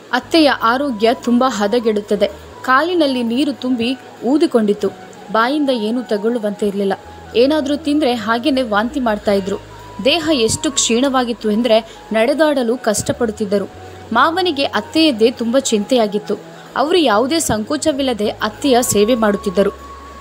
ಅತ್ತೆಯ ಆರೋಗ್ಯ ತುಂಬ ಹದಗೆಡುತ್ತದೆ ಕಾಲಿನಲ್ಲಿ ನೀರು ತುಂಬಿ ಊದಿಕೊಂಡಿತ್ತು ಬಾಯಿಂದ ಏನೂ ತಗೊಳ್ಳುವಂತೆ ಇರಲಿಲ್ಲ ಏನಾದರೂ ತಿಂದರೆ ಹಾಗೇನೆ ವಾಂತಿ ಮಾಡ್ತಾ ಇದ್ರು ದೇಹ ಎಷ್ಟು ಕ್ಷೀಣವಾಗಿತ್ತು ಎಂದರೆ ನಡೆದಾಡಲು ಕಷ್ಟಪಡುತ್ತಿದ್ದರು ಮಾವನಿಗೆ ಅತ್ತೆಯದ್ದೇ ತುಂಬ ಚಿಂತೆಯಾಗಿತ್ತು ಅವರು ಯಾವುದೇ ಸಂಕೋಚವಿಲ್ಲದೆ ಅತ್ತೆಯ ಸೇವೆ ಮಾಡುತ್ತಿದ್ದರು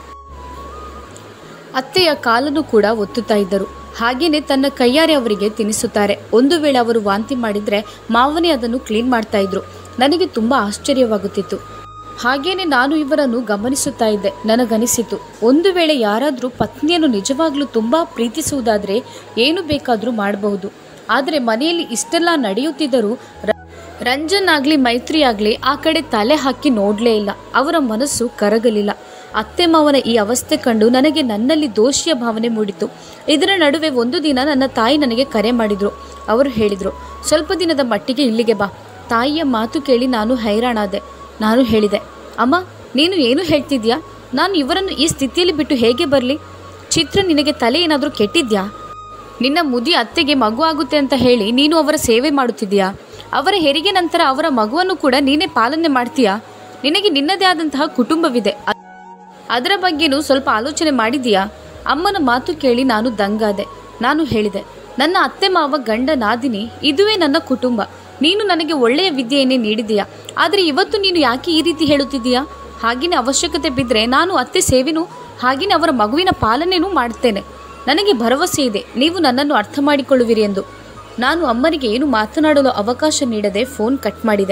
ಅತ್ತೆಯ ಕಾಲನ್ನು ಕೂಡ ಒತ್ತುತ್ತಾ ಇದ್ದರು ಹಾಗೇನೆ ತನ್ನ ಕೈಯಾರೆ ಅವರಿಗೆ ತಿನ್ನಿಸುತ್ತಾರೆ ಒಂದು ವೇಳೆ ಅವರು ವಾಂತಿ ಮಾಡಿದರೆ ಮಾವನೇ ಅದನ್ನು ಕ್ಲೀನ್ ಮಾಡ್ತಾ ಇದ್ರು ನನಗೆ ತುಂಬ ಆಶ್ಚರ್ಯವಾಗುತ್ತಿತ್ತು ಹಾಗೇನೆ ನಾನು ಇವರನ್ನು ಗಮನಿಸುತ್ತಾ ಇದ್ದೆ ನನಗನಿಸಿತು ಒಂದು ವೇಳೆ ಯಾರಾದರೂ ಪತ್ನಿಯನ್ನು ನಿಜವಾಗ್ಲೂ ತುಂಬ ಪ್ರೀತಿಸುವುದಾದರೆ ಏನು ಬೇಕಾದರೂ ಮಾಡಬಹುದು ಆದರೆ ಮನೆಯಲ್ಲಿ ಇಷ್ಟೆಲ್ಲ ನಡೆಯುತ್ತಿದ್ದರೂ ರ- ರಂಜನ್ ಆಗಲಿ ಮೈತ್ರಿ ಆಗಲಿ ಆ ಕಡೆ ತಲೆ ಹಾಕಿ ನೋಡಲೇ ಇಲ್ಲ ಅವರ ಮನಸ್ಸು ಕರಗಲಿಲ್ಲ ಅತ್ತೆ ಮಾವನ ಈ ಅವಸ್ಥೆ ಕಂಡು ನನಗೆ ನನ್ನಲ್ಲಿ ದೋಷಿಯ ಭಾವನೆ ಮೂಡಿತು ಇದರ ನಡುವೆ ಒಂದು ದಿನ ನನ್ನ ತಾಯಿ ನನಗೆ ಕರೆ ಮಾಡಿದರು ಅವರು ಹೇಳಿದರು ಸ್ವಲ್ಪ ದಿನದ ಮಟ್ಟಿಗೆ ಇಲ್ಲಿಗೆ ಬಾ ತಾಯಿಯ ಮಾತು ಕೇಳಿ ನಾನು ಹೈರಾಣಾದೆ ನಾನು ಹೇಳಿದೆ ಅಮ್ಮ ನೀನು ಏನು ಹೇಳ್ತಿದ್ಯಾ ನಾನು ಇವರನ್ನು ಈ ಸ್ಥಿತಿಯಲ್ಲಿ ಬಿಟ್ಟು ಹೇಗೆ ಬರಲಿ ಚಿತ್ರ ನಿನಗೆ ತಲೆ ಏನಾದರೂ ಕೆಟ್ಟಿದ್ಯಾ ನಿನ್ನ ಮುದಿ ಅತ್ತೆಗೆ ಮಗು ಆಗುತ್ತೆ ಅಂತ ಹೇಳಿ ನೀನು ಅವರ ಸೇವೆ ಮಾಡುತ್ತಿದ್ದೀಯಾ ಅವರ ಹೆರಿಗೆ ನಂತರ ಅವರ ಮಗುವನ್ನು ಕೂಡ ನೀನೇ ಪಾಲನೆ ಮಾಡ್ತೀಯಾ ನಿನಗೆ ನಿನ್ನದೇ ಆದಂತಹ ಕುಟುಂಬವಿದೆ ಅ- ಅದರ ಬಗ್ಗೆನೂ ಸ್ವಲ್ಪ ಆಲೋಚನೆ ಮಾಡಿದೀಯಾ ಅಮ್ಮನ ಮಾತು ಕೇಳಿ ನಾನು ದಂಗಾದೆ ನಾನು ಹೇಳಿದೆ ನನ್ನ ಅತ್ತೆ ಮಾವ ಗಂಡ ನಾದಿನಿ ಇದುವೇ ನನ್ನ ಕುಟುಂಬ ನೀನು ನನಗೆ ಒಳ್ಳೆಯ ವಿದ್ಯೆಯನ್ನೇ ನೀಡಿದೀಯಾ ಆದರೆ ಇವತ್ತು ನೀನು ಯಾಕೆ ಈ ರೀತಿ ಹೇಳುತ್ತಿದ್ದೀಯಾ ಹಾಗೇನೆ ಅವಶ್ಯಕತೆ ಬಿದ್ದರೆ ನಾನು ಅತ್ತೆ ಸೇವೆನೂ ಹಾಗೇನೆ ಅವರ ಮಗುವಿನ ಪಾಲನೆನೂ ಮಾಡ್ತೇನೆ ನನಗೆ ಭರವಸೆ ಇದೆ ನೀವು ನನ್ನನ್ನು ಅರ್ಥ ಮಾಡಿಕೊಳ್ಳುವಿರಿ ಎಂದು ನಾನು ಅಮ್ಮನಿಗೆ ಏನು ಮಾತನಾಡಲು ಅವಕಾಶ ನೀಡದೆ ಫೋನ್ ಕಟ್ ಮಾಡಿದೆ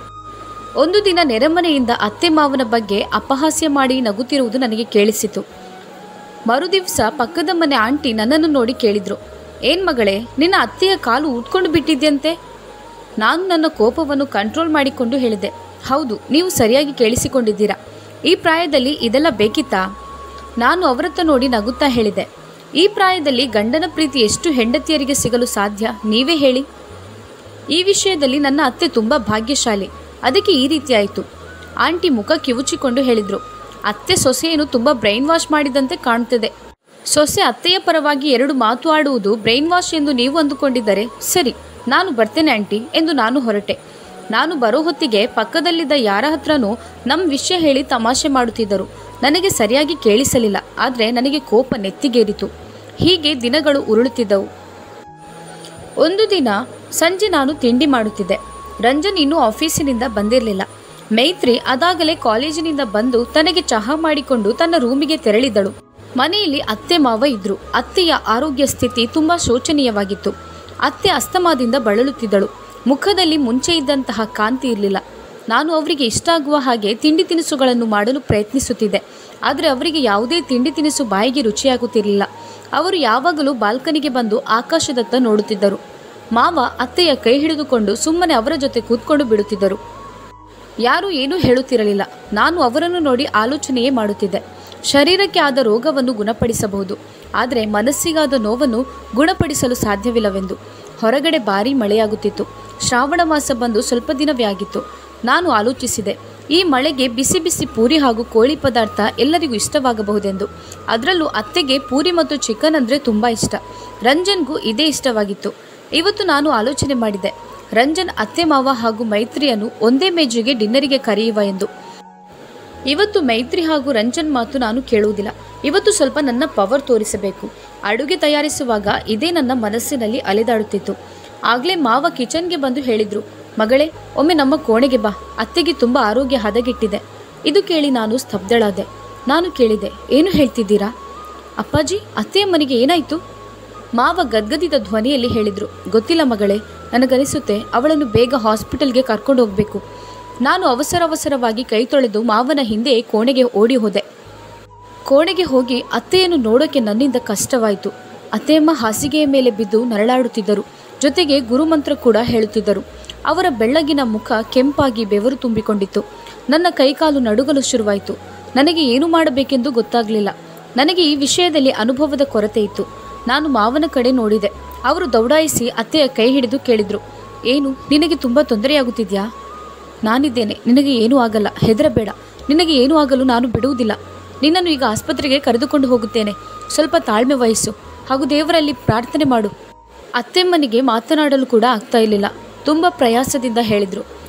ಒಂದು ದಿನ ನೆರೆಮನೆಯಿಂದ ಅತ್ತೆ ಮಾವನ ಬಗ್ಗೆ ಅಪಹಾಸ್ಯ ಮಾಡಿ ನಗುತ್ತಿರುವುದು ನನಗೆ ಕೇಳಿಸಿತು ಮರುದಿವಸ ಪಕ್ಕದ ಮನೆ ಆಂಟಿ ನನ್ನನ್ನು ನೋಡಿ ಕೇಳಿದ್ರು ಏನ್ ಮಗಳೇ ನಿನ್ನ ಅತ್ತೆಯ ಕಾಲು ಊದ್ಕೊಂಡು ಬಿಟ್ಟಿದ್ಯಂತೆ ನಾನು ನನ್ನ ಕೋಪವನ್ನು ಕಂಟ್ರೋಲ್ ಮಾಡಿಕೊಂಡು ಹೇಳಿದೆ ಹೌದು ನೀವು ಸರಿಯಾಗಿ ಕೇಳಿಸಿಕೊಂಡಿದ್ದೀರಾ ಈ ಪ್ರಾಯದಲ್ಲಿ ಇದೆಲ್ಲ ಬೇಕಿತ್ತಾ ನಾನು ಅವರತ್ತ ನೋಡಿ ನಗುತ್ತಾ ಹೇಳಿದೆ ಈ ಪ್ರಾಯದಲ್ಲಿ ಗಂಡನ ಪ್ರೀತಿ ಎಷ್ಟು ಹೆಂಡತಿಯರಿಗೆ ಸಿಗಲು ಸಾಧ್ಯ ನೀವೇ ಹೇಳಿ ಈ ವಿಷಯದಲ್ಲಿ ನನ್ನ ಅತ್ತೆ ತುಂಬ ಭಾಗ್ಯಶಾಲಿ ಅದಕ್ಕೆ ಈ ರೀತಿ ಆಯಿತು ಆಂಟಿ ಮುಖ ಕಿವುಚಿಕೊಂಡು ಹೇಳಿದರು ಅತ್ತೆ ಸೊಸೆಯನ್ನು ತುಂಬ ಬ್ರೈನ್ ವಾಶ್ ಮಾಡಿದಂತೆ ಕಾಣುತ್ತದೆ ಸೊಸೆ ಅತ್ತೆಯ ಪರವಾಗಿ ಎರಡು ಮಾತು ಆಡುವುದು ಬ್ರೈನ್ ವಾಶ್ ಎಂದು ನೀವು ಅಂದುಕೊಂಡಿದ್ದರೆ ಸರಿ ನಾನು ಬರ್ತೇನೆ ಆಂಟಿ ಎಂದು ನಾನು ಹೊರಟೆ ನಾನು ಬರೋ ಹೊತ್ತಿಗೆ ಪಕ್ಕದಲ್ಲಿದ್ದ ಯಾರ ಹತ್ರನೂ ನಮ್ಮ ವಿಷಯ ಹೇಳಿ ತಮಾಷೆ ಮಾಡುತ್ತಿದ್ದರು ನನಗೆ ಸರಿಯಾಗಿ ಕೇಳಿಸಲಿಲ್ಲ ಆದರೆ ನನಗೆ ಕೋಪ ನೆತ್ತಿಗೇರಿತು ಹೀಗೆ ದಿನಗಳು ಉರುಳುತ್ತಿದ್ದವು ಒಂದು ದಿನ ಸಂಜೆ ನಾನು ತಿಂಡಿ ಮಾಡುತ್ತಿದ್ದೆ ರಂಜನ್ ಇನ್ನೂ ಆಫೀಸಿನಿಂದ ಬಂದಿರಲಿಲ್ಲ ಮೈತ್ರಿ ಅದಾಗಲೇ ಕಾಲೇಜಿನಿಂದ ಬಂದು ತನಗೆ ಚಹಾ ಮಾಡಿಕೊಂಡು ತನ್ನ ರೂಮಿಗೆ ತೆರಳಿದಳು ಮನೆಯಲ್ಲಿ ಅತ್ತೆ ಮಾವ ಇದ್ರು ಅತ್ತೆಯ ಆರೋಗ್ಯ ಸ್ಥಿತಿ ತುಂಬ ಶೋಚನೀಯವಾಗಿತ್ತು ಅತ್ತೆ ಅಸ್ತಮಾದಿಂದ ಬಳಲುತ್ತಿದ್ದಳು ಮುಖದಲ್ಲಿ ಮುಂಚೆ ಇದ್ದಂತಹ ಕಾಂತಿ ಇರಲಿಲ್ಲ ನಾನು ಅವರಿಗೆ ಇಷ್ಟ ಆಗುವ ಹಾಗೆ ತಿಂಡಿ ತಿನಿಸುಗಳನ್ನು ಮಾಡಲು ಪ್ರಯತ್ನಿಸುತ್ತಿದ್ದೆ ಆದರೆ ಅವರಿಗೆ ಯಾವುದೇ ತಿಂಡಿ ತಿನಿಸು ಬಾಯಿಗೆ ರುಚಿಯಾಗುತ್ತಿರಲಿಲ್ಲ ಅವರು ಯಾವಾಗಲೂ ಬಾಲ್ಕನಿಗೆ ಬಂದು ಆಕಾಶದತ್ತ ನೋಡುತ್ತಿದ್ದರು ಮಾವ ಅತ್ತೆಯ ಕೈ ಹಿಡಿದುಕೊಂಡು ಸುಮ್ಮನೆ ಅವರ ಜೊತೆ ಕೂತ್ಕೊಂಡು ಬಿಡುತ್ತಿದ್ದರು ಯಾರೂ ಏನೂ ಹೇಳುತ್ತಿರಲಿಲ್ಲ ನಾನು ಅವರನ್ನು ನೋಡಿ ಆಲೋಚನೆಯೇ ಮಾಡುತ್ತಿದ್ದೆ ಶರೀರಕ್ಕೆ ಆದ ರೋಗವನ್ನು ಗುಣಪಡಿಸಬಹುದು ಆದರೆ ಮನಸ್ಸಿಗಾದ ನೋವನ್ನು ಗುಣಪಡಿಸಲು ಸಾಧ್ಯವಿಲ್ಲವೆಂದು ಹೊರಗಡೆ ಭಾರೀ ಮಳೆಯಾಗುತ್ತಿತ್ತು ಶ್ರಾವಣ ಮಾಸ ಬಂದು ಸ್ವಲ್ಪ ದಿನವೇ ಆಗಿತ್ತು ನಾನು ಆಲೋಚಿಸಿದೆ ಈ ಮಳೆಗೆ ಬಿಸಿ ಬಿಸಿ ಪೂರಿ ಹಾಗೂ ಕೋಳಿ ಪದಾರ್ಥ ಎಲ್ಲರಿಗೂ ಇಷ್ಟವಾಗಬಹುದೆಂದು ಅದರಲ್ಲೂ ಅತ್ತೆಗೆ ಪೂರಿ ಮತ್ತು ಚಿಕನ್ ಅಂದರೆ ತುಂಬ ಇಷ್ಟ ರಂಜನ್ಗೂ ಇದೇ ಇಷ್ಟವಾಗಿತ್ತು ಇವತ್ತು ನಾನು ಆಲೋಚನೆ ಮಾಡಿದೆ ರಂಜನ್ ಅತ್ತೆ ಮಾವ ಹಾಗೂ ಮೈತ್ರಿಯನ್ನು ಒಂದೇ ಮೇಜಿಗೆ ಡಿನ್ನರಿಗೆ ಕರೆಯುವ ಎಂದು ಇವತ್ತು ಮೈತ್ರಿ ಹಾಗೂ ರಂಜನ್ ಮಾತು ನಾನು ಕೇಳುವುದಿಲ್ಲ ಇವತ್ತು ಸ್ವಲ್ಪ ನನ್ನ ಪವರ್ ತೋರಿಸಬೇಕು ಅಡುಗೆ ತಯಾರಿಸುವಾಗ ಇದೇ ನನ್ನ ಮನಸ್ಸಿನಲ್ಲಿ ಅಲೆದಾಡುತ್ತಿತ್ತು ಆಗಲೇ ಮಾವ ಕಿಚನ್ಗೆ ಬಂದು ಹೇಳಿದ್ರು ಮಗಳೇ ಒಮ್ಮೆ ನಮ್ಮ ಕೋಣೆಗೆ ಬಾ ಅತ್ತೆಗೆ ತುಂಬ ಆರೋಗ್ಯ ಹದಗೆಟ್ಟಿದೆ ಇದು ಕೇಳಿ ನಾನು ಸ್ತಬ್ಧಳಾದೆ ನಾನು ಕೇಳಿದೆ ಏನು ಹೇಳ್ತಿದ್ದೀರಾ ಅಪ್ಪಾಜಿ ಅತ್ತೆಯ ಮನೆಗೆ ಏನಾಯಿತು ಮಾವ ಗದ್ಗದಿದ ಧ್ವನಿಯಲ್ಲಿ ಹೇಳಿದರು ಗೊತ್ತಿಲ್ಲ ಮಗಳೇ ನನಗನಿಸುತ್ತೆ ಅವಳನ್ನು ಬೇಗ ಹಾಸ್ಪಿಟಲ್ಗೆ ಕರ್ಕೊಂಡು ಹೋಗಬೇಕು ನಾನು ಅವಸರ ಅವಸರವಾಗಿ ಕೈ ತೊಳೆದು ಮಾವನ ಹಿಂದೆ ಕೋಣೆಗೆ ಓಡಿ ಹೋದೆ ಕೋಣೆಗೆ ಹೋಗಿ ಅತ್ತೆಯನ್ನು ನೋಡೋಕೆ ನನ್ನಿಂದ ಕಷ್ಟವಾಯಿತು ಅತ್ತೆಯಮ್ಮ ಹಾಸಿಗೆಯ ಮೇಲೆ ಬಿದ್ದು ನರಳಾಡುತ್ತಿದ್ದರು ಜೊತೆಗೆ ಗುರುಮಂತ್ರ ಕೂಡ ಹೇಳುತ್ತಿದ್ದರು ಅವರ ಬೆಳ್ಳಗಿನ ಮುಖ ಕೆಂಪಾಗಿ ಬೆವರು ತುಂಬಿಕೊಂಡಿತ್ತು ನನ್ನ ಕೈಕಾಲು ನಡುಗಲು ಶುರುವಾಯಿತು ನನಗೆ ಏನು ಮಾಡಬೇಕೆಂದು ಗೊತ್ತಾಗಲಿಲ್ಲ ನನಗೆ ಈ ವಿಷಯದಲ್ಲಿ ಅನುಭವದ ಕೊರತೆ ಇತ್ತು ನಾನು ಮಾವನ ಕಡೆ ನೋಡಿದೆ ಅವರು ದೌಡಾಯಿಸಿ ಅತ್ತೆಯ ಕೈ ಹಿಡಿದು ಕೇಳಿದ್ರು ಏನು ನಿನಗೆ ತುಂಬ ತೊಂದರೆಯಾಗುತ್ತಿದ್ಯಾ ನಾನಿದ್ದೇನೆ ನಿನಗೆ ಏನೂ ಆಗಲ್ಲ ಹೆದರಬೇಡ ನಿನಗೆ ಏನೂ ಆಗಲು ನಾನು ಬಿಡುವುದಿಲ್ಲ ನಿನ್ನನ್ನು ಈಗ ಆಸ್ಪತ್ರೆಗೆ ಕರೆದುಕೊಂಡು ಹೋಗುತ್ತೇನೆ ಸ್ವಲ್ಪ ತಾಳ್ಮೆ ವಹಿಸು ಹಾಗೂ ದೇವರಲ್ಲಿ ಪ್ರಾರ್ಥನೆ ಮಾಡು ಅತ್ತೆಮ್ಮನಿಗೆ ಮಾತನಾಡಲು ಕೂಡ ಆಗ್ತಾ ಇರಲಿಲ್ಲ ತುಂಬ ಪ್ರಯಾಸದಿಂದ ಹೇಳಿದರು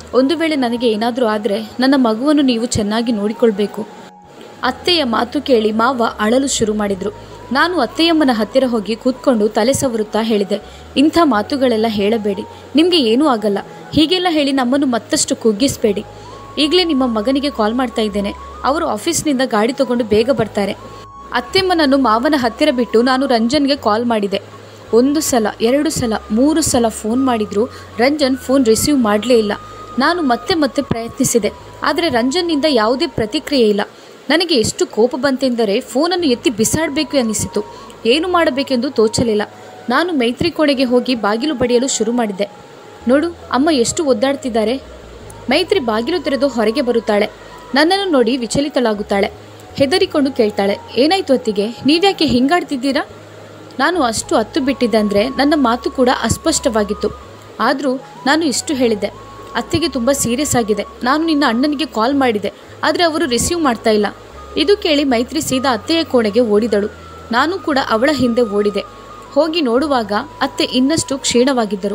ಒಂದು ವೇಳೆ ನನಗೆ ಏನಾದರೂ ಆದರೆ ನನ್ನ ಮಗುವನ್ನು ನೀವು ಚೆನ್ನಾಗಿ ನೋಡಿಕೊಳ್ಬೇಕು ಅತ್ತೆಯ ಮಾತು ಕೇಳಿ ಮಾವ ಅಳಲು ಶುರು ಮಾಡಿದ್ರು ನಾನು ಅತ್ತೆಯಮ್ಮನ ಹತ್ತಿರ ಹೋಗಿ ಕೂತ್ಕೊಂಡು ತಲೆ ಸವರುತ್ತಾ ಹೇಳಿದೆ ಇಂಥ ಮಾತುಗಳೆಲ್ಲ ಹೇಳಬೇಡಿ ನಿಮಗೆ ಏನೂ ಆಗಲ್ಲ ಹೀಗೆಲ್ಲ ಹೇಳಿ ನಮ್ಮನ್ನು ಮತ್ತಷ್ಟು ಕುಗ್ಗಿಸಬೇಡಿ ಈಗಲೇ ನಿಮ್ಮ ಮಗನಿಗೆ ಕಾಲ್ ಮಾಡ್ತಾ ಇದ್ದೇನೆ ಅವರು ಆಫೀಸ್ನಿಂದ ಗಾಡಿ ತಗೊಂಡು ಬೇಗ ಬರ್ತಾರೆ ಅತ್ತೆಮ್ಮನನ್ನು ಮಾವನ ಹತ್ತಿರ ಬಿಟ್ಟು ನಾನು ರಂಜನ್ಗೆ ಕಾಲ್ ಮಾಡಿದೆ ಒಂದು ಸಲ ಎರಡು ಸಲ ಮೂರು ಸಲ ಫೋನ್ ಮಾಡಿದರೂ ರಂಜನ್ ಫೋನ್ ರಿಸೀವ್ ಮಾಡಲೇ ಇಲ್ಲ ನಾನು ಮತ್ತೆ ಮತ್ತೆ ಪ್ರಯತ್ನಿಸಿದೆ ಆದರೆ ರಂಜನ್ನಿಂದ ಯಾವುದೇ ಪ್ರತಿಕ್ರಿಯೆ ಇಲ್ಲ ನನಗೆ ಎಷ್ಟು ಕೋಪ ಬಂತೆಂದರೆ ಫೋನನ್ನು ಎತ್ತಿ ಬಿಸಾಡಬೇಕು ಅನ್ನಿಸಿತು ಏನು ಮಾಡಬೇಕೆಂದು ತೋಚಲಿಲ್ಲ ನಾನು ಮೈತ್ರಿ ಕೋಣೆಗೆ ಹೋಗಿ ಬಾಗಿಲು ಬಡಿಯಲು ಶುರು ಮಾಡಿದೆ ನೋಡು ಅಮ್ಮ ಎಷ್ಟು ಒದ್ದಾಡ್ತಿದ್ದಾರೆ ಮೈತ್ರಿ ಬಾಗಿಲು ತೆರೆದು ಹೊರಗೆ ಬರುತ್ತಾಳೆ ನನ್ನನ್ನು ನೋಡಿ ವಿಚಲಿತಳಾಗುತ್ತಾಳೆ ಹೆದರಿಕೊಂಡು ಕೇಳ್ತಾಳೆ ಏನಾಯ್ತು ಅತ್ತಿಗೆ ನೀವ್ಯಾಕೆ ಹಿಂಗಾಡ್ತಿದ್ದೀರಾ ನಾನು ಅಷ್ಟು ಹತ್ತು ಬಿಟ್ಟಿದ್ದಂದರೆ ನನ್ನ ಮಾತು ಕೂಡ ಅಸ್ಪಷ್ಟವಾಗಿತ್ತು ಆದರೂ ನಾನು ಇಷ್ಟು ಹೇಳಿದ್ದೆ ಅತ್ತೆಗೆ ತುಂಬ ಸೀರಿಯಸ್ ಆಗಿದೆ ನಾನು ನಿನ್ನ ಅಣ್ಣನಿಗೆ ಕಾಲ್ ಮಾಡಿದೆ ಆದರೆ ಅವರು ರಿಸೀವ್ ಮಾಡ್ತಾ ಇಲ್ಲ ಇದು ಕೇಳಿ ಮೈತ್ರಿ ಸೀದಾ ಅತ್ತೆಯ ಕೋಣೆಗೆ ಓಡಿದಳು ನಾನು ಕೂಡ ಅವಳ ಹಿಂದೆ ಓಡಿದೆ ಹೋಗಿ ನೋಡುವಾಗ ಅತ್ತೆ ಇನ್ನಷ್ಟು ಕ್ಷೀಣವಾಗಿದ್ದರು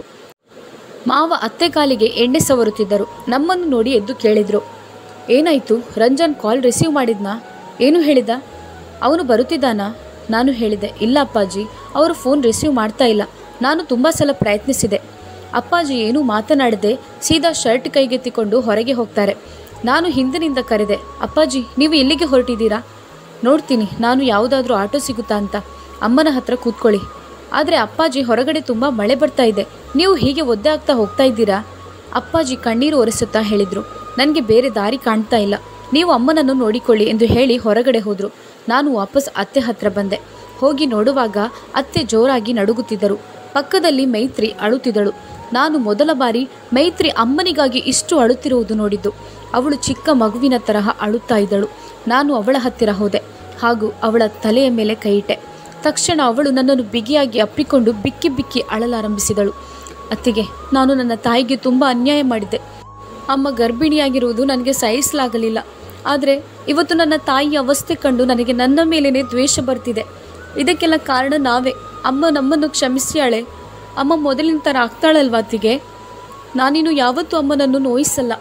ಮಾವ ಅತ್ತೆ ಕಾಲಿಗೆ ಎಣ್ಣೆ ಸವರುತ್ತಿದ್ದರು ನಮ್ಮನ್ನು ನೋಡಿ ಎದ್ದು ಕೇಳಿದ್ರು ಏನಾಯಿತು ರಂಜನ್ ಕಾಲ್ ರಿಸೀವ್ ಮಾಡಿದ್ನಾ ಏನು ಹೇಳಿದ ಅವನು ಬರುತ್ತಿದ್ದಾನಾ ನಾನು ಹೇಳಿದೆ ಇಲ್ಲ ಅಪ್ಪಾಜಿ ಅವರು ಫೋನ್ ರಿಸೀವ್ ಮಾಡ್ತಾ ಇಲ್ಲ ನಾನು ತುಂಬ ಸಲ ಪ್ರಯತ್ನಿಸಿದೆ ಅಪ್ಪಾಜಿ ಏನೂ ಮಾತನಾಡದೆ ಸೀದಾ ಶರ್ಟ್ ಕೈಗೆತ್ತಿಕೊಂಡು ಹೊರಗೆ ಹೋಗ್ತಾರೆ ನಾನು ಹಿಂದಿನಿಂದ ಕರೆದೆ ಅಪ್ಪಾಜಿ ನೀವು ಎಲ್ಲಿಗೆ ಹೊರಟಿದ್ದೀರಾ ನೋಡ್ತೀನಿ ನಾನು ಯಾವುದಾದ್ರೂ ಆಟೋ ಸಿಗುತ್ತಾ ಅಂತ ಅಮ್ಮನ ಹತ್ರ ಕೂತ್ಕೊಳ್ಳಿ ಆದರೆ ಅಪ್ಪಾಜಿ ಹೊರಗಡೆ ತುಂಬ ಮಳೆ ಬರ್ತಾ ಇದೆ ನೀವು ಹೀಗೆ ಒದ್ದೆ ಆಗ್ತಾ ಹೋಗ್ತಾ ಇದ್ದೀರಾ ಅಪ್ಪಾಜಿ ಕಣ್ಣೀರು ಒರೆಸುತ್ತಾ ಹೇಳಿದರು ನನಗೆ ಬೇರೆ ದಾರಿ ಕಾಣ್ತಾ ಇಲ್ಲ ನೀವು ಅಮ್ಮನನ್ನು ನೋಡಿಕೊಳ್ಳಿ ಎಂದು ಹೇಳಿ ಹೊರಗಡೆ ಹೋದರು ನಾನು ವಾಪಸ್ ಅತ್ತೆ ಹತ್ರ ಬಂದೆ ಹೋಗಿ ನೋಡುವಾಗ ಅತ್ತೆ ಜೋರಾಗಿ ನಡುಗುತ್ತಿದ್ದರು ಪಕ್ಕದಲ್ಲಿ ಮೈತ್ರಿ ಅಳುತ್ತಿದ್ದಳು ನಾನು ಮೊದಲ ಬಾರಿ ಮೈತ್ರಿ ಅಮ್ಮನಿಗಾಗಿ ಇಷ್ಟು ಅಳುತ್ತಿರುವುದು ನೋಡಿದ್ದು ಅವಳು ಚಿಕ್ಕ ಮಗುವಿನ ತರಹ ಅಳುತ್ತಾ ಇದ್ದಳು ನಾನು ಅವಳ ಹತ್ತಿರ ಹೋದೆ ಹಾಗೂ ಅವಳ ತಲೆಯ ಮೇಲೆ ಕೈಯಿಟ್ಟೆ ತಕ್ಷಣ ಅವಳು ನನ್ನನ್ನು ಬಿಗಿಯಾಗಿ ಅಪ್ಪಿಕೊಂಡು ಬಿಕ್ಕಿ ಬಿಕ್ಕಿ ಅಳಲಾರಂಭಿಸಿದಳು ಅತ್ತಿಗೆ ನಾನು ನನ್ನ ತಾಯಿಗೆ ತುಂಬ ಅನ್ಯಾಯ ಮಾಡಿದ್ದೆ ಅಮ್ಮ ಗರ್ಭಿಣಿಯಾಗಿರುವುದು ನನಗೆ ಸಹಿಸಲಾಗಲಿಲ್ಲ ಆದರೆ ಇವತ್ತು ನನ್ನ ತಾಯಿಯ ಅವಸ್ಥೆ ಕಂಡು ನನಗೆ ನನ್ನ ಮೇಲೇ ದ್ವೇಷ ಬರ್ತಿದೆ ಇದಕ್ಕೆಲ್ಲ ಕಾರಣ ನಾವೇ ಅಮ್ಮ ನಮ್ಮನ್ನು ಕ್ಷಮಿಸ್ಯಾಳೆ ಅಮ್ಮ ಮೊದಲಿನ ಥರ ಆಗ್ತಾಳಲ್ವಾ ಅತ್ತಿಗೆ ನಾನಿನ್ನು ಯಾವತ್ತೂ ಅಮ್ಮನನ್ನು ನೋಯಿಸಲ್ಲ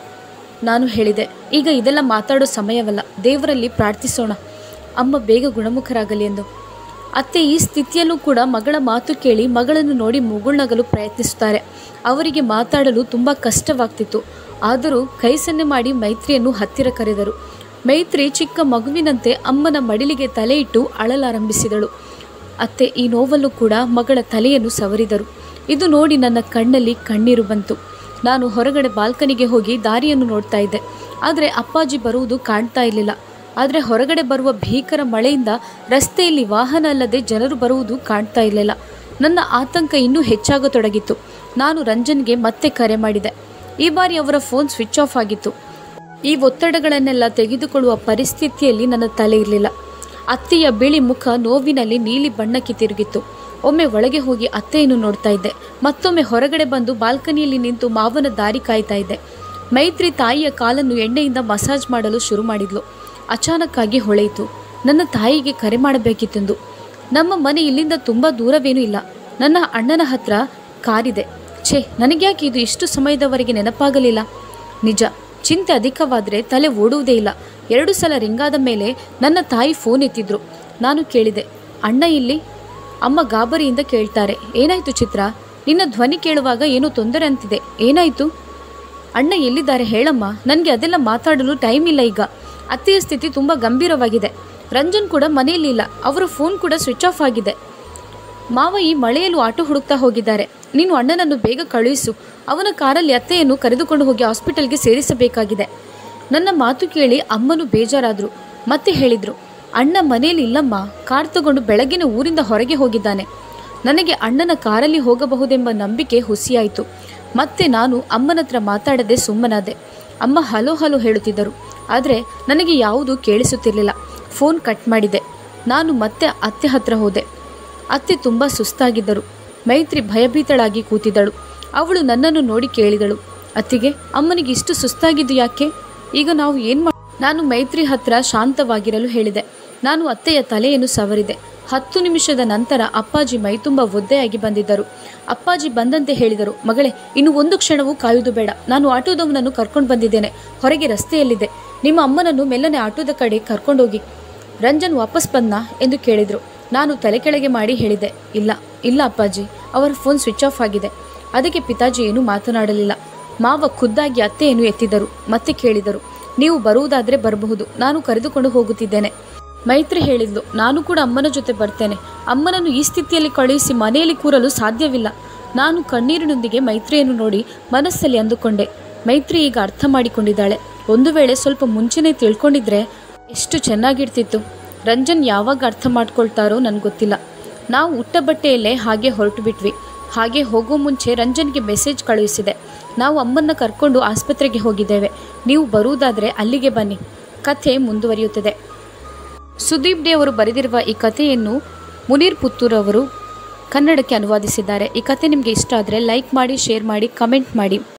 ನಾನು ಹೇಳಿದೆ ಈಗ ಇದೆಲ್ಲ ಮಾತಾಡೋ ಸಮಯವಲ್ಲ ದೇವರಲ್ಲಿ ಪ್ರಾರ್ಥಿಸೋಣ ಅಮ್ಮ ಬೇಗ ಗುಣಮುಖರಾಗಲಿ ಎಂದು ಅತ್ತೆ ಈ ಸ್ಥಿತಿಯಲ್ಲೂ ಕೂಡ ಮಗಳ ಮಾತು ಕೇಳಿ ಮಗಳನ್ನು ನೋಡಿ ಮುಗುಳ್ನಗಲು ಪ್ರಯತ್ನಿಸುತ್ತಾರೆ ಅವರಿಗೆ ಮಾತಾಡಲು ತುಂಬ ಕಷ್ಟವಾಗ್ತಿತ್ತು ಆದರೂ ಕೈ ಸನ್ನೆ ಮಾಡಿ ಮೈತ್ರಿಯನ್ನು ಹತ್ತಿರ ಕರೆದರು ಮೈತ್ರಿ ಚಿಕ್ಕ ಮಗುವಿನಂತೆ ಅಮ್ಮನ ಮಡಿಲಿಗೆ ತಲೆ ಇಟ್ಟು ಅಳಲಾರಂಭಿಸಿದಳು ಅತ್ತೆ ಈ ನೋವಲ್ಲೂ ಕೂಡ ಮಗಳ ತಲೆಯನ್ನು ಸವರಿದರು ಇದು ನೋಡಿ ನನ್ನ ಕಣ್ಣಲ್ಲಿ ಕಣ್ಣೀರು ಬಂತು ನಾನು ಹೊರಗಡೆ ಬಾಲ್ಕನಿಗೆ ಹೋಗಿ ದಾರಿಯನ್ನು ನೋಡ್ತಾ ಇದ್ದೆ ಆದರೆ ಅಪ್ಪಾಜಿ ಬರುವುದು ಕಾಣ್ತಾ ಇರಲಿಲ್ಲ ಆದರೆ ಹೊರಗಡೆ ಬರುವ ಭೀಕರ ಮಳೆಯಿಂದ ರಸ್ತೆಯಲ್ಲಿ ವಾಹನ ಅಲ್ಲದೆ ಜನರು ಬರುವುದು ಕಾಣ್ತಾ ಇರಲಿಲ್ಲ ನನ್ನ ಆತಂಕ ಇನ್ನೂ ಹೆಚ್ಚಾಗತೊಡಗಿತ್ತು ನಾನು ರಂಜನ್ಗೆ ಮತ್ತೆ ಕರೆ ಮಾಡಿದೆ ಈ ಬಾರಿ ಅವರ ಫೋನ್ ಸ್ವಿಚ್ ಆಫ್ ಆಗಿತ್ತು ಈ ಒತ್ತಡಗಳನ್ನೆಲ್ಲ ತೆಗೆದುಕೊಳ್ಳುವ ಪರಿಸ್ಥಿತಿಯಲ್ಲಿ ನನ್ನ ತಲೆ ಇರಲಿಲ್ಲ ಅತ್ತೆಯ ಬಿಳಿ ಮುಖ ನೋವಿನಲ್ಲಿ ನೀಲಿ ಬಣ್ಣಕ್ಕೆ ತಿರುಗಿತ್ತು ಒಮ್ಮೆ ಒಳಗೆ ಹೋಗಿ ಅತ್ತೆಯನ್ನು ನೋಡ್ತಾ ಇದ್ದೆ ಮತ್ತೊಮ್ಮೆ ಹೊರಗಡೆ ಬಂದು ಬಾಲ್ಕನಿಯಲ್ಲಿ ನಿಂತು ಮಾವನ ದಾರಿ ಕಾಯ್ತಾ ಇದ್ದೆ ಮೈತ್ರಿ ತಾಯಿಯ ಕಾಲನ್ನು ಎಣ್ಣೆಯಿಂದ ಮಸಾಜ್ ಮಾಡಲು ಶುರು ಮಾಡಿದ್ಲು ಅಚಾನಕ್ಕಾಗಿ ಹೊಳೆಯಿತು ನನ್ನ ತಾಯಿಗೆ ಕರೆ ಮಾಡಬೇಕಿತ್ತೆಂದು ನಮ್ಮ ಮನೆ ಇಲ್ಲಿಂದ ತುಂಬ ದೂರವೇನೂ ಇಲ್ಲ ನನ್ನ ಅಣ್ಣನ ಹತ್ರ ಕಾರಿದೆ ಛೇ ನನಗ್ಯಾಕೆ ಇದು ಇಷ್ಟು ಸಮಯದವರೆಗೆ ನೆನಪಾಗಲಿಲ್ಲ ನಿಜ ಚಿಂತೆ ಅಧಿಕವಾದರೆ ತಲೆ ಓಡುವುದೇ ಇಲ್ಲ ಎರಡು ಸಲ ರಿಂಗಾದ ಮೇಲೆ ನನ್ನ ತಾಯಿ ಫೋನ್ ಎತ್ತಿದ್ರು ನಾನು ಕೇಳಿದೆ ಅಣ್ಣ ಇಲ್ಲಿ ಅಮ್ಮ ಗಾಬರಿಯಿಂದ ಕೇಳ್ತಾರೆ ಏನಾಯ್ತು ಚಿತ್ರ ನಿನ್ನ ಧ್ವನಿ ಕೇಳುವಾಗ ಏನೋ ತೊಂದರೆ ಅಂತಿದೆ ಏನಾಯ್ತು ಅಣ್ಣ ಎಲ್ಲಿದ್ದಾರೆ ಹೇಳಮ್ಮ ನನಗೆ ಅದೆಲ್ಲ ಮಾತಾಡಲು ಟೈಮ್ ಇಲ್ಲ ಈಗ ಅತ್ತೆಯ ಸ್ಥಿತಿ ತುಂಬ ಗಂಭೀರವಾಗಿದೆ ರಂಜನ್ ಕೂಡ ಮನೆಯಲ್ಲಿಲ್ಲ ಅವರ ಫೋನ್ ಕೂಡ ಸ್ವಿಚ್ ಆಫ್ ಆಗಿದೆ ಮಾವ ಈ ಮಳೆಯಲ್ಲೂ ಆಟೋ ಹುಡುಕ್ತಾ ಹೋಗಿದ್ದಾರೆ ನೀನು ಅಣ್ಣನನ್ನು ಬೇಗ ಕಳುಹಿಸು ಅವನ ಕಾರಲ್ಲಿ ಅತ್ತೆಯನ್ನು ಕರೆದುಕೊಂಡು ಹೋಗಿ ಹಾಸ್ಪಿಟಲ್ಗೆ ಸೇರಿಸಬೇಕಾಗಿದೆ ನನ್ನ ಮಾತು ಕೇಳಿ ಅಮ್ಮನು ಬೇಜಾರಾದರು ಮತ್ತೆ ಹೇಳಿದರು ಅಣ್ಣ ಮನೆಯಲ್ಲಿ ಇಲ್ಲಮ್ಮ ಕಾರ್ ತಗೊಂಡು ಬೆಳಗಿನ ಊರಿಂದ ಹೊರಗೆ ಹೋಗಿದ್ದಾನೆ ನನಗೆ ಅಣ್ಣನ ಕಾರಲ್ಲಿ ಹೋಗಬಹುದೆಂಬ ನಂಬಿಕೆ ಹುಸಿಯಾಯಿತು ಮತ್ತೆ ನಾನು ಅಮ್ಮನ ಹತ್ರ ಮಾತಾಡದೆ ಸುಮ್ಮನಾದೆ ಅಮ್ಮ ಹಲೋ ಹಲೋ ಹೇಳುತ್ತಿದ್ದರು ಆದರೆ ನನಗೆ ಯಾವುದೂ ಕೇಳಿಸುತ್ತಿರಲಿಲ್ಲ ಫೋನ್ ಕಟ್ ಮಾಡಿದೆ ನಾನು ಮತ್ತೆ ಅತ್ತೆ ಹತ್ರ ಹೋದೆ ಅತ್ತೆ ತುಂಬ ಸುಸ್ತಾಗಿದ್ದರು ಮೈತ್ರಿ ಭಯಭೀತಳಾಗಿ ಕೂತಿದ್ದಳು ಅವಳು ನನ್ನನ್ನು ನೋಡಿ ಕೇಳಿದಳು ಅತ್ತಿಗೆ ಅಮ್ಮನಿಗೆ ಇಷ್ಟು ಸುಸ್ತಾಗಿದ್ದು ಯಾಕೆ ಈಗ ನಾವು ಏನು ಮಾ ನಾನು ಮೈತ್ರಿ ಹತ್ರ ಶಾಂತವಾಗಿರಲು ಹೇಳಿದೆ ನಾನು ಅತ್ತೆಯ ತಲೆಯನ್ನು ಸವರಿದೆ ಹತ್ತು ನಿಮಿಷದ ನಂತರ ಅಪ್ಪಾಜಿ ಮೈತುಂಬ ಒದ್ದೆಯಾಗಿ ಬಂದಿದ್ದರು ಅಪ್ಪಾಜಿ ಬಂದಂತೆ ಹೇಳಿದರು ಮಗಳೇ ಇನ್ನು ಒಂದು ಕ್ಷಣವೂ ಕಾಯುವುದು ಬೇಡ ನಾನು ಆಟೋದವನನ್ನು ಕರ್ಕೊಂಡು ಬಂದಿದ್ದೇನೆ ಹೊರಗೆ ರಸ್ತೆಯಲ್ಲಿದೆ ನಿಮ್ಮ ಅಮ್ಮನನ್ನು ಮೆಲ್ಲನೆ ಆಟೋದ ಕಡೆ ಕರ್ಕೊಂಡೋಗಿ ರಂಜನ್ ವಾಪಸ್ ಬಂದ್ನಾ ಎಂದು ಕೇಳಿದರು ನಾನು ತಲೆ ಕೆಳಗೆ ಮಾಡಿ ಹೇಳಿದೆ ಇಲ್ಲ ಇಲ್ಲ ಅಪ್ಪಾಜಿ ಅವರ ಫೋನ್ ಸ್ವಿಚ್ ಆಫ್ ಆಗಿದೆ ಅದಕ್ಕೆ ಪಿತಾಜಿ ಏನೂ ಮಾತನಾಡಲಿಲ್ಲ ಮಾವ ಖುದ್ದಾಗಿ ಅತ್ತೆಯನ್ನು ಎತ್ತಿದರು ಮತ್ತೆ ಕೇಳಿದರು ನೀವು ಬರುವುದಾದರೆ ಬರಬಹುದು ನಾನು ಕರೆದುಕೊಂಡು ಹೋಗುತ್ತಿದ್ದೇನೆ ಮೈತ್ರಿ ಹೇಳಿದ್ಲು ನಾನು ಕೂಡ ಅಮ್ಮನ ಜೊತೆ ಬರ್ತೇನೆ ಅಮ್ಮನನ್ನು ಈ ಸ್ಥಿತಿಯಲ್ಲಿ ಕಳುಹಿಸಿ ಮನೆಯಲ್ಲಿ ಕೂರಲು ಸಾಧ್ಯವಿಲ್ಲ ನಾನು ಕಣ್ಣೀರಿನೊಂದಿಗೆ ಮೈತ್ರಿಯನ್ನು ನೋಡಿ ಮನಸ್ಸಲ್ಲಿ ಅಂದುಕೊಂಡೆ ಮೈತ್ರಿ ಈಗ ಅರ್ಥ ಮಾಡಿಕೊಂಡಿದ್ದಾಳೆ ಒಂದು ವೇಳೆ ಸ್ವಲ್ಪ ಮುಂಚೆನೇ ತಿಳ್ಕೊಂಡಿದ್ರೆ ಎಷ್ಟು ಚೆನ್ನಾಗಿರ್ತಿತ್ತು ರಂಜನ್ ಯಾವಾಗ ಅರ್ಥ ಮಾಡ್ಕೊಳ್ತಾರೋ ನನಗೆ ಗೊತ್ತಿಲ್ಲ ನಾವು ಉಟ್ಟ ಬಟ್ಟೆಯಲ್ಲೇ ಹಾಗೆ ಹೊರಟು ಬಿಟ್ವಿ ಹಾಗೆ ಹೋಗೋ ಮುಂಚೆ ರಂಜನ್ಗೆ ಮೆಸೇಜ್ ಕಳುಹಿಸಿದೆ ನಾವು ಅಮ್ಮನ್ನ ಕರ್ಕೊಂಡು ಆಸ್ಪತ್ರೆಗೆ ಹೋಗಿದ್ದೇವೆ ನೀವು ಬರುವುದಾದರೆ ಅಲ್ಲಿಗೆ ಬನ್ನಿ ಕಥೆ ಮುಂದುವರಿಯುತ್ತದೆ ಸುದೀಪ್ ಡೇ ಅವರು ಬರೆದಿರುವ ಈ ಕಥೆಯನ್ನು ಮುನೀರ್ ಪುತ್ತೂರ್ ಅವರು ಕನ್ನಡಕ್ಕೆ ಅನುವಾದಿಸಿದ್ದಾರೆ ಈ ಕಥೆ ನಿಮಗೆ ಇಷ್ಟ ಆದರೆ ಲೈಕ್ ಮಾಡಿ ಶೇರ್ ಮಾಡಿ ಕಮೆಂಟ್ ಮಾಡಿ